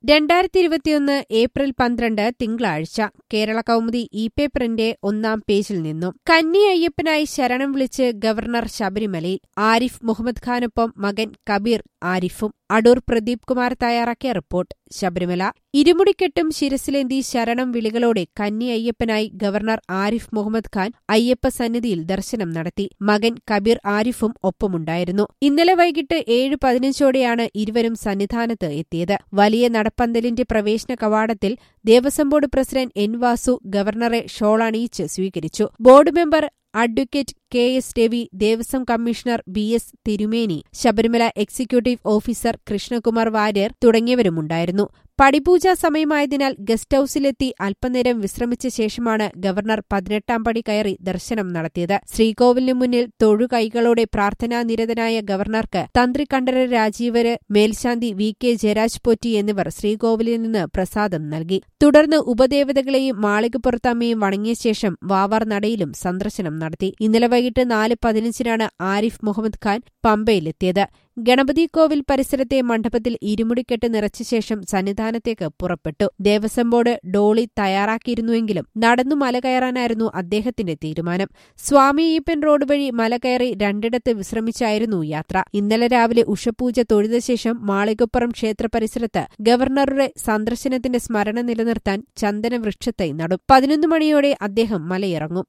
രണ്ടായിരത്തി ഇരുപത്തിയൊന്ന് ഏപ്രിൽ പന്ത്രണ്ട് തിങ്കളാഴ്ച കേരള കൗമുദി ഇ പേപ്പറിന്റെ ഒന്നാം പേജിൽ നിന്നും കന്നി അയ്യപ്പനായി ശരണം വിളിച്ച് ഗവർണർ ശബരിമലയിൽ ആരിഫ് മുഹമ്മദ് ഖാനൊപ്പം മകൻ കബീർ ആരിഫും അടൂർ പ്രദീപ് കുമാർ തയ്യാറാക്കിയ റിപ്പോർട്ട് ശബരിമല ഇരുമുടിക്കെട്ടും ശിരസിലേന്തി ശരണം വിളികളോടെ കന്നി അയ്യപ്പനായി ഗവർണർ ആരിഫ് മുഹമ്മദ് ഖാൻ അയ്യപ്പ സന്നിധിയിൽ ദർശനം നടത്തി മകൻ കബീർ ആരിഫും ഒപ്പമുണ്ടായിരുന്നു ഇന്നലെ വൈകിട്ട് ഏഴ് പതിനഞ്ചോടെയാണ് ഇരുവരും സന്നിധാനത്ത് എത്തിയത് വലിയ നടപ്പന്തലിന്റെ പ്രവേശന കവാടത്തിൽ Devaswom board president N Vasu ഗവർണറെ ഷോളണിയിച്ച് സ്വീകരിച്ചു board member advocate K S Ravi Devaswom commissioner B S Thirumeni Sabarimala executive officer Krishnakumar Warrier തുടങ്ങിയവരുമുണ്ടായിരുന്നു പടിപൂജ സമയമായതിനാൽ ഗസ്റ്റ് ഹൌസിലെത്തി അല്പനേരം വിശ്രമിച്ച ശേഷമാണ് ഗവർണർ പതിനെട്ടാം പടി കയറി ദർശനം നടത്തിയത് ശ്രീകോവിലിനു മുന്നിൽ തൊഴുകൈകളോടെ പ്രാർത്ഥനാനിരതനായ ഗവർണർക്ക് തന്ത്രി കണ്ഠര രാജീവര് മേൽശാന്തി വി കെ ജയരാജ് പോറ്റി എന്നിവർ ശ്രീകോവിലിൽ നിന്ന് പ്രസാദം നൽകി തുടർന്ന് ഉപദേവതകളെയും മാളികപ്പുറത്തമ്മയും വണങ്ങിയ ശേഷം വാവാർ നടയിലും സന്ദർശനം നടത്തി ഇന്നലെ വൈകിട്ട് നാല് പതിനഞ്ചിനാണ് ആരിഫ് മുഹമ്മദ് ഖാൻ പമ്പയിലെത്തിയത് ഗണപതി കോവിൽ പരിസരത്തെ മണ്ഡപത്തിൽ ഇരുമുടിക്കെട്ട് നിറച്ച ശേഷം സന്നിധാനത്തേക്ക് പുറപ്പെട്ടു ദേവസ്വം ബോർഡ് ഡോളി തയ്യാറാക്കിയിരുന്നുവെങ്കിലും നടന്നു മല കയറാനായിരുന്നു അദ്ദേഹത്തിന്റെ തീരുമാനം സ്വാമി അയ്യപ്പൻ റോഡ് വഴി മല കയറി രണ്ടിടത്ത് വിശ്രമിച്ചായിരുന്നു യാത്ര ഇന്നലെ രാവിലെ ഉഷപൂജ തൊഴുത ശേഷം മാളികപ്പുറം ക്ഷേത്ര പരിസരത്ത് ഗവർണറുടെ സന്ദർശനത്തിന്റെ സ്മരണ നിലനിർത്താൻ ചന്ദന വൃക്ഷത്തൈ നടും പതിനൊന്ന് മണിയോടെ അദ്ദേഹം മലയിറങ്ങും